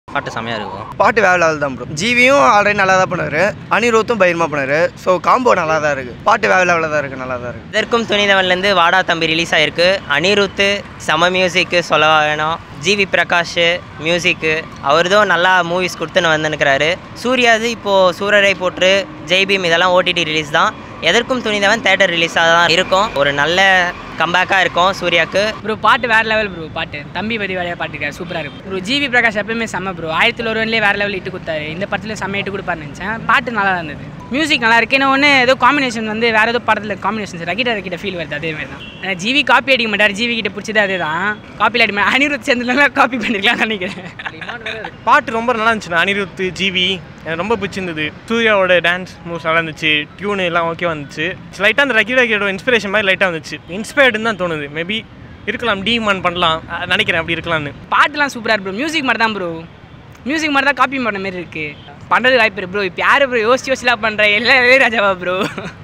பாட்டு செமையாக இருக்கும் பாட்டு வேற லெவல் தான் ப்ரோ ஜிவியும் ஆல்ரெடி நல்லா தான் பண்ணாரு அனிருத்தும் பயங்கரமாக பண்ணாரு ஸோ காம்போ நல்லா தான் இருக்குது பாட்டு வேற லெவலில் தான் இருக்குது நல்லா தான் இருக்குது இதற்கும் துணிதவன்லேருந்து வாடா தம்பி ரிலீஸ் ஆயிருக்கு அனிருத்து செம மியூசிக்கு சொல்ல வேணும் ஜிவி பிரகாஷ் மியூசிக்கு அவர்தான் நல்லா மூவிஸ் கொடுத்துன்னு வந்துன்னுக்கிறாரு சூர்யாது இப்போது சூரரை போற்று ஜெய்பீம் இதெல்லாம் ஓடிடி ரிலீஸ் தான் எதற்கும் துணிந்தவன் தேட்டர் ரிலீஸாக தான் இருக்கும் ஒரு நல்ல கம்பேக்காக இருக்கும் சூர்யாவுக்கு ப்ரோ பாட்டு வேறு லெவல் ப்ரோ பாட்டு தம்பி பதி வேலையாக பாட்டு இருக்காரு சூப்பராக இருக்கும் ப்ரோ ஜிவி பிரகாஷ் எப்பயுமே செம்ம ப்ரோ ஆயிரத்தி ஒருவன்லேயே வேறு லெவல் இட்டு கொடுத்தாரு இந்த படத்துல செம்ம இட்டு கொடுப்பாருன்னு நினச்சேன் பாட்டு நல்லா இருந்தது மியூசிக் நல்லா இருக்கு இன்னும் ஒன்று ஏதோ காம்பினேஷன் வந்து வேறு ஏதோ படத்தில் காம்பினேஷன் ரகிட்ட ரகிட்ட ஃபீல் வருது அதே மாதிரி தான் ஆனா ஜிவி காப்பி அடிக்க மாட்டார் ஜிவி கிட்ட பிடிச்சது அதே தான் காப்பி அடிக்க மாட்டார் அனிருத் சேர்ந்துலாம் காப்பி பண்ணிருக்கலாம்னு நினைக்கிறேன் பாட்டு ரொம்ப நல்லா இருந்துச்சு அனிருத் ஜிவி எனக்கு ரொம்ப பிடிச்சிருந்தது சூர்யாவோட டான்ஸ் மூவ்ஸ் நல்லா இருந்துச்சு டியூனு எல்லாம் ஓகே வந்துச்சு லைட்டாக அந்த ரக்கி ரக்கியோட இன்ஸ்பிரேஷன் மாதிரி லைட்டாக வந்துச்சு இன்ஸ்பயர்டுன்னு தான் தோணுது மேபி இருக்கலாம் டீமான் பண்ணலாம் அஹ் நினைக்கிறேன் அப்படி இருக்கலாம்னு பாட்டுலாம் சூப்பராக இருக்கு ப்ரோ மியூசிக் மாதிரி தான் ப்ரோ மியூசிக் மாதிரி தான் காப்பி பண்ண மாதிரி இருக்கு பண்ணுறது வாய்ப்பு இருக்கு ப்ரோ இப்போ யார் ப்ரோ யோசிச்சு யோசிச்சுலாம் பண்ணுற எல்லாம் இளையராஜாவா ப்ரோ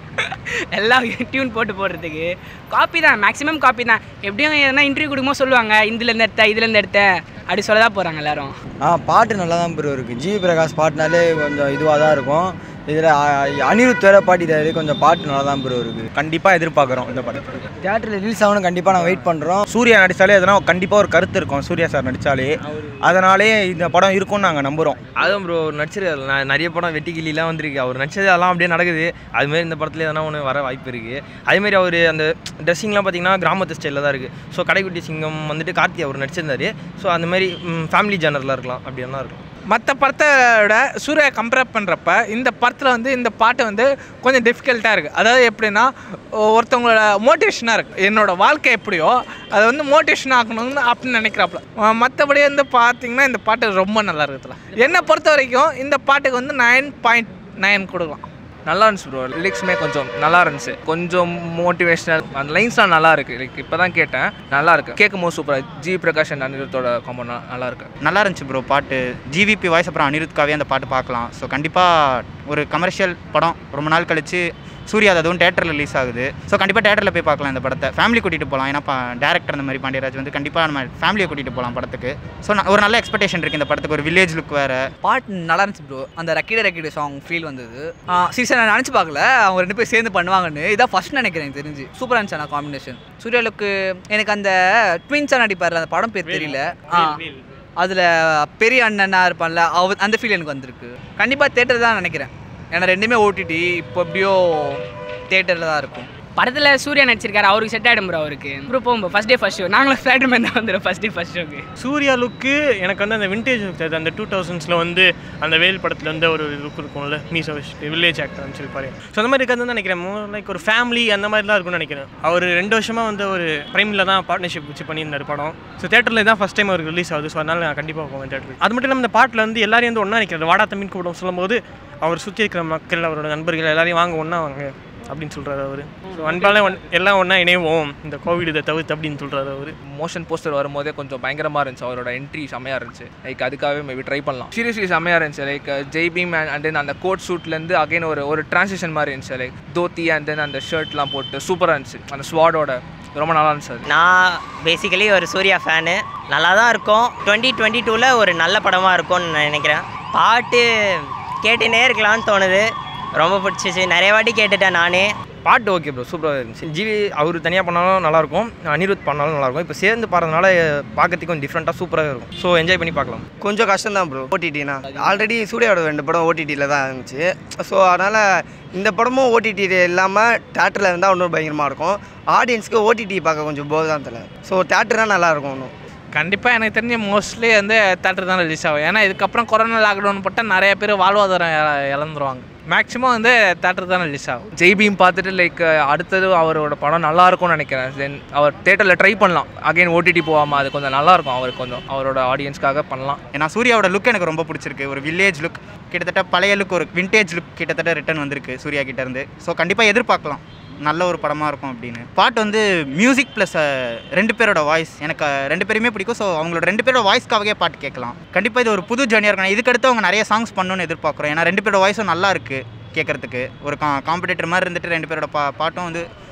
எல்லாம் டியூன் போட்டு போடுறதுக்கு காப்பி தான் மேக்ஸிமம் காப்பி தான் எப்படியும் எதனா இன்டர்வியூ கொடுக்கும்போது சொல்லுவாங்க இதுலேருந்து எடுத்த இதுலேருந்து எடுத்த அப்படி சொல்ல தான் போகிறாங்க எல்லாரும் ஆ பாட்டு நல்லா தான் ப்ரோ இருக்குது ஜிவி பிரகாஷ் பாட்டுனாலே கொஞ்சம் இதுவாக தான் இருக்கும் இதில் அனிருத் வேற பாடிட்டாரு கொஞ்சம் பாட்டு நல்லா தான் ப்ரோ இருக்குது கண்டிப்பாக எதிர்பார்க்குறோம் இந்த படத்தை தேட்டரில் ரிலீஸ் ஆகணும் கண்டிப்பாக நாங்கள் வெயிட் பண்ணுறோம் சூர்யா நடித்தாலே எதனா கண்டிப்பாக ஒரு கருத்து இருக்கும் சூர்யா சார் நடித்தாலே அதனாலே இந்த படம் இருக்கும்னு நாங்கள் நம்புகிறோம் அதுவும் ப்ரோ நடிச்சிருக்காரு நான் நிறைய படம் வெட்டி கிளிலாம் வந்திருக்கு அவர் நடிச்சது அதெல்லாம் அப்படியே நடக்குது அதுமாரி இந்த படத்துல எதனா ஒன்று வர வாய்ப்பு இருக்குது அதேமாரி அவர் அந்த ட்ரெஸ்ஸிங்லாம் பார்த்தீங்கன்னா கிராமத்து ஸ்டைலில் தான் இருக்குது ஸோ கடைக்குட்டி சிங்கம் வந்துட்டு கார்த்தி அவர் நடிச்சிருந்தாரு ஸோ அந்த மாதிரி ஃபேமிலி ஜேனரில் இருக்கலாம் அப்படி என்ன இருக்கும் மற்ற படத்தோட சூர்யா கம்பேர் பண்ணுறப்ப இந்த படத்தில் வந்து இந்த பாட்டு வந்து கொஞ்சம் டிஃபிகல்ட்டாக இருக்குது அதாவது எப்படின்னா ஒருத்தவங்களோட மோட்டிவேஷனாக இருக்குது என்னோட வாழ்க்கை எப்படியோ அதை வந்து மோட்டிவேஷன் ஆக்கணும்னு அப்படின்னு நினைக்கிறாப்புல மற்றபடி வந்து பார்த்தீங்கன்னா இந்த பாட்டு ரொம்ப நல்லா இருக்குதுல என்னை பொறுத்த வரைக்கும் இந்த பாட்டுக்கு வந்து நைன் பாயிண்ட் நைன் கொடுக்கலாம் நல்லா இருந்துச்சு ப்ரோ லிரிக்ஸுமே கொஞ்சம் நல்லா இருந்துச்சு கொஞ்சம் மோட்டிவேஷனல் அந்த லைன்ஸ்லாம் நல்லா இருக்கு லைக் இப்போ தான் கேட்டேன் நல்லா இருக்கு கேட்கும் போது சூப்பராக ஜி பிரகாஷ் அண்ட் அனிருத்தோட காம்போ நல்லா இருக்கு நல்லா இருந்துச்சு ப்ரோ பாட்டு ஜிவிபி வாய்ஸ் அப்புறம் அனிருத்காவே அந்த பாட்டு பார்க்கலாம் ஸோ கண்டிப்பாக ஒரு கமர்ஷியல் படம் ரொம்ப நாள் கழிச்சு சூர்யா அது அதுவும் தேட்டரில் ரிலீஸ் ஆகுது ஸோ கண்டிப்பாக தேட்டரில் போய் பார்க்கலாம் இந்த படத்தை ஃபேமிலி கூட்டிகிட்டு போகலாம் ஏன்னா டேரக்டர் அந்த மாதிரி பாண்டியராஜ் வந்து கண்டிப்பாக நம்ம ஃபேமிலியை கூட்டிகிட்டு போகலாம் படத்துக்கு ஸோ ஒரு நல்ல எக்ஸ்பெக்டேஷன் இருக்குது இந்த படத்துக்கு ஒரு வில்லேஜ் லுக் வேறு பாட்டு நல்லா இருந்துச்சு ப்ரோ அந்த ரக்கிட ரக்கிட சாங் ஃபீல் வந்தது சீசன் நான் நினச்சி பார்க்கல அவங்க ரெண்டு பேர் சேர்ந்து பண்ணுவாங்கன்னு இதான் ஃபர்ஸ்ட் நினைக்கிறேன் எனக்கு தெரிஞ்சு சூப்பராக இருந்துச்சு அந்த காம்பினேஷன் சூர்யாலுக்கு எனக்கு அந்த ட்வின்ஸாக நடிப்பார் அந்த படம் பேர் தெரியல ஆ அதில் பெரிய அண்ணனா இருப்பான்ல அவ அந்த ஃபீல் எனக்கு வந்திருக்கு கண்டிப்பாக தேட்டர் தான் நினைக்கிறேன் ஏன்னா ரெண்டுமே ஓடிடி இப்போ எப்படியோ தேட்டரில் தான் இருக்கும் படத்தில் சூர்யா நடிச்சிருக்காரு அவருக்கு செட் ஆகிடும் ப்ரோ அவருக்கு ப்ரோ போகும் ஃபஸ்ட் டே ஃபஸ்ட் ஷோ நாங்களும் ஃப்ளைட் மேன் தான் வந்துடும் ஃபஸ்ட் டே ஃபஸ்ட் ஷோக்கு சூர்யா லுக்கு எனக்கு வந்து அந்த விண்டேஜ் லுக் தெரியுது அந்த டூ தௌசண்ட்ஸில் வந்து அந்த வேல் படத்தில் வந்து ஒரு லுக் இருக்கும்ல மீசோ வில்லேஜ் ஆக்டர் அமைச்சிருப்பாரு ஸோ அந்த மாதிரி இருக்காதுன்னு நினைக்கிறேன் லைக் ஒரு ஃபேமிலி அந்த மாதிரி தான் இருக்கும்னு நினைக்கிறேன் அவர் ரெண்டு வருஷமாக வந்து ஒரு ப்ரைமில் தான் பார்ட்னர்ஷிப் வச்சு பண்ணியிருந்தார் படம் ஸோ தேட்டரில் தான் ஃபஸ்ட் டைம் அவருக்கு ரிலீஸ் ஆகுது ஸோ அதனால் நான் கண்டிப்பாக போவேன் தேட்டருக்கு அது மட்டும் இல்லாமல் இந்த பாட்டில் வந்து எல்லாரையும் வந்து ஒன்றா நிற்கிறது வாடா தமிழ் கூட்டம் சொல்லும்போது அவர் சுற்றி இருக்கிற மக்கள் அவரோட நண்பர்கள் எல்லாரையும் வாங்க ஒன்றா வாங்க அப்படின்னு சொல்கிறாரு அவர் ஸோ அன்பாலே ஒன் எல்லாம் ஒன்றா இணைவோம் இந்த கோவிட் இதை தவிர்த்து அப்படின்னு சொல்கிறாரு அவர் மோஷன் போஸ்டர் வரும்போதே கொஞ்சம் பயங்கரமாக இருந்துச்சு அவரோட என்ட்ரி செம்மையாக இருந்துச்சு லைக் அதுக்காகவே மேபி ட்ரை பண்ணலாம் சீரியஸ்லி செம்மையாக இருந்துச்சு like Jai Bhim and then அந்த கோட் சூட்லேருந்து அகைன் ஒரு ஒரு ட்ரான்சிஷன் மாதிரி இருந்துச்சு லைக் தோத்தி அண்ட் தென் அந்த ஷர்ட்லாம் போட்டு சூப்பராக இருந்துச்சு அந்த ஸ்வாடோட ரொம்ப நல்லா இருந்துச்சு அது நான் பேசிக்கலி ஒரு சூர்யா ஃபேனு நல்லா தான் இருக்கும் டுவெண்ட்டி டுவெண்ட்டி டூவில் ஒரு நல்ல படமாக இருக்கும்னு நான் நினைக்கிறேன் பாட்டு கேட்டுனே இருக்கலாம்னு தோணுது ரொம்ப பிடிச்சிச்சு நிறைய வாட்டி கேட்டுட்டேன் நானே பாட்டு ஓகே ப்ரோ சூப்பராக இருந்துச்சு ஜிவி அவர் தனியாக பண்ணாலும் நல்லாயிருக்கும் அனிருத் பண்ணாலும் நல்லாயிருக்கும் இப்போ சேர்ந்து பாடுறதுனால பார்க்கறதுக்கு கொஞ்சம் டிஃப்ரெண்ட்டாக சூப்பராக இருக்கும் ஸோ என்ஜாய் பண்ணி பார்க்கலாம் கொஞ்சம் கஷ்டம் தான் ப்ரோ ஓடிடினா ஆல்ரெடி சூர்யாவோட ரெண்டு படம் ஓடிடியில் தான் இருந்துச்சு ஸோ அதனால் இந்த படமும் ஓடிடி இல்லாமல் தேட்டரில் இருந்தால் இன்னும் பயங்கரமாக இருக்கும் ஆடியன்ஸ்க்கு ஓடிடி பார்க்க கொஞ்சம் போர் தான் தெரியல ஸோ தேட்டர் தான் நல்லாயிருக்கும் இன்னும் கண்டிப்பாக எனக்கு தெரிஞ்ச மோஸ்ட்லி வந்து தேட்டர் தான் ரிலீஸ் ஆகும் ஏன்னா இதுக்கப்புறம் கொரோனா லாக்டவுன் போட்டால் நிறைய பேர் வாழ்வாதாரம் இழ- இழந்துருவாங்க மேக்ஸிமம் வந்து தேட்டர் தான் ரிலீஸ் ஆகும் ஜெய் பீம் பார்த்துட்டு லைக் அடுத்தது அவரோட படம் நல்லா இருக்கும்னு நினைக்கிறேன் தென் அவர் தேட்டரில் ட்ரை பண்ணலாம் அகைன் ஓடிடி போகாமல் அது கொஞ்சம் நல்லா இருக்கும் அவருக்கு கொஞ்சம் அவரோட ஆடியன்ஸ்க்காக பண்ணலாம் ஏன்னா சூர்யாவோட லுக் எனக்கு ரொம்ப பிடிச்சிருக்கு ஒரு வில்லேஜ் லுக் கிட்டத்தட்ட பழைய லுக் ஒரு விண்டேஜ் லுக் கிட்டத்தட்ட ரிட்டர்ன் வந்திருக்கு சூர்யா கிட்ட இருந்து ஸோ கண்டிப்பாக எதிர்பார்க்கலாம் நல்ல ஒரு படமாக இருக்கும் அப்படின்னு பாட்டு வந்து மியூசிக் ப்ளஸ் ரெண்டு பேரோட வாய்ஸ் எனக்கு அஹ், ரெண்டு பேருமே பிடிக்கும் ஸோ அவங்களோட ரெண்டு பேரோட வாய்ஸ்க்காகவே பாட்டு கேட்கலாம் கண்டிப்பாக இது ஒரு புது ஜேர்னியாக இருக்கணும் இதுக்கடுத்து அவங்க நிறைய சாங்ஸ் பண்ணணும்னு எதிர்பார்க்குறோம் ஏன்னா ரெண்டு பேரோட வாய்ஸும் நல்லா இருக்குது கேட்குறதுக்கு ஒரு கா காம்படிட்டர் மாதிரி இருந்துட்டு ரெண்டு பேரோட பா பாட்டும் வந்து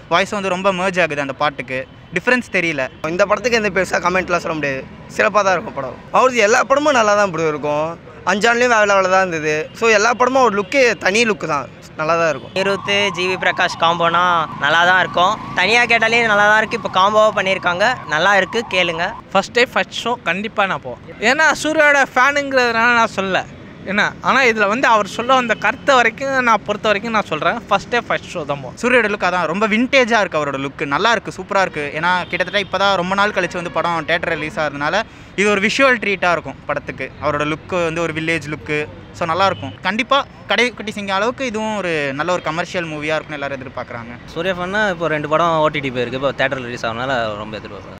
வாய்ஸ் வந்து ரொம்ப merge ஆகுது அந்த பாட்டுக்கு டிஃப்ரென்ஸ் தெரியல இந்த படத்துக்கு எந்த பெருசாக கமெண்ட்லாம் சொல்ல முடியாது சிறப்பாக தான் இருக்கும் படம் அவரது எல்லா படமும் நல்லா தான் ப்ரோ இருக்கும் அஞ்சான்லேயும் வேலை வேலை தான் இருந்தது ஸோ எல்லா படமும் ஒரு லுக்கே தனி லுக்கு தான் நல்லா தான் இருக்கும் அனிருத்து ஜிவி பிரகாஷ் காம்போனா நல்லா தான் இருக்கும் தனியாக கேட்டாலே நல்லா தான் இருக்குது இப்போ காம்போவாக பண்ணியிருக்காங்க நல்லா இருக்குது கேளுங்க ஃபஸ்ட் டே ஃபஸ்ட் ஷோ கண்டிப்பாக நான் போவேன் ஏன்னா சூர்யாவோட ஃபேனுங்கிறதுனால நான் சொல்ல என்ன ஆனால் இதில் வந்து அவர் சொல்ல வந்த கருத்தை வரைக்கும் நான் பொறுத்த வரைக்கும் நான் சொல்கிறேன் ஃபஸ்ட் டே ஃபஸ்ட் ஷோ தான் போவேன் சூரியோட லுக் அதான் ரொம்ப விண்டேஜாக இருக்குது அவரோட லுக்கு நல்லா இருக்குது சூப்பராக இருக்குது ஏன்னா கிட்டத்தட்ட இப்போ தான் ரொம்ப நாள் கழிச்சு வந்து படம் தேட்டர் ரிலீஸ் ஆகிறதுனால இது ஒரு விஷுவல் ட்ரீட்டாக இருக்கும் படத்துக்கு அவரோட லுக்கு வந்து ஒரு வில்லேஜ் லுக்கு ஸோ நல்லாயிருக்கும் கண்டிப்பாக கடைக்குட்டி சிங்க அளவுக்கு இதுவும் ஒரு நல்ல ஒரு கமர்ஷியல் மூவியாக இருக்கும்னு எல்லாரும் எதிர்பார்க்குறாங்க சூர்யா ஃபன்னா இப்போ ரெண்டு படம் ஓடிடி போயிருக்கு இப்போ தேட்டர் ரிலீஸ் ஆகனால ரொம்ப எதிர்பார்ப்பேன்